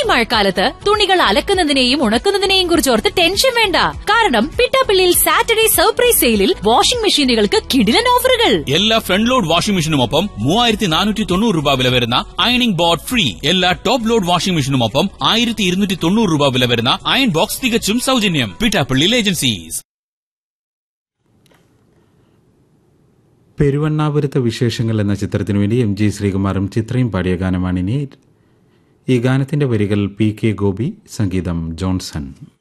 മഴക്കാലത്ത് തുണികൾ അലക്കുന്നതിനെയും ഉണക്കുന്നതിനെയും കുറിച്ച് ഓർത്ത് ടെൻഷൻ വേണ്ട കാരണം പിട്ടാപ്പിള്ളിയിൽ സാറ്റർഡേ സർപ്രൈസ് സെയിലിൽ വാഷിംഗ് മെഷീനുകൾക്ക് കിടിലൻ ഓഫറുകൾ എല്ലാ ഫ്രണ്ട് ലോഡ് വാഷിംഗ് മെഷീനുമൊപ്പം മൂവായിരത്തി നാനൂറ്റി തൊണ്ണൂറ് രൂപ വില വരുന്ന അയണിംഗ് ബോർഡ് ഫ്രീ എല്ലാ ടോപ്പ് ലോഡ് വാഷിംഗ് മെഷീനുമൊപ്പം ആയിരത്തി ഇരുന്നൂറ്റി തൊണ്ണൂറ് രൂപ വില വരുന്ന അയൺ ബോക്സ് തികച്ചും സൗജന്യം പിറ്റാപ്പള്ളിയിൽ ഏജൻസീസ് പെരുവണ്ണാപുരത്തെ വിശേഷങ്ങൾ എന്ന ചിത്രത്തിനു വേണ്ടി എം ജി ശ്രീകുമാറും ചിത്രയും പാടിയ ഗാനമാണിനി ഈ ഗാനത്തിന്റെ വരികൾ പി കെ ഗോപി സംഗീതം ജോൺസൺ